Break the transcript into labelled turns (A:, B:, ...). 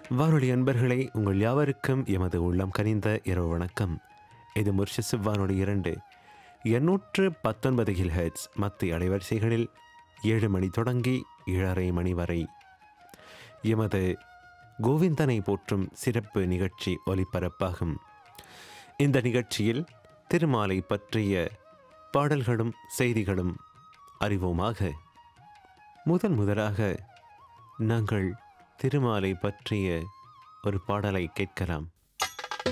A: வானொலி அன்பர்களே உங்கள் யாவருக்கும் எமது உள்ளம் கனிந்த இரவு வணக்கம் இது முர்ஷிசு வானொலி இரண்டு எண்ணூற்று பத்தொன்பது ஹெட்ஸ் மத்திய அலைவரிசைகளில் ஏழு மணி தொடங்கி ஏழரை மணி வரை எமது கோவிந்தனை போற்றும் சிறப்பு நிகழ்ச்சி ஒலிபரப்பாகும் இந்த நிகழ்ச்சியில் திருமாலை பற்றிய பாடல்களும் செய்திகளும் அறிவோமாக முதன் முதலாக நாங்கள் திருமாலை பற்றிய ஒரு பாடலை கேட்கலாம்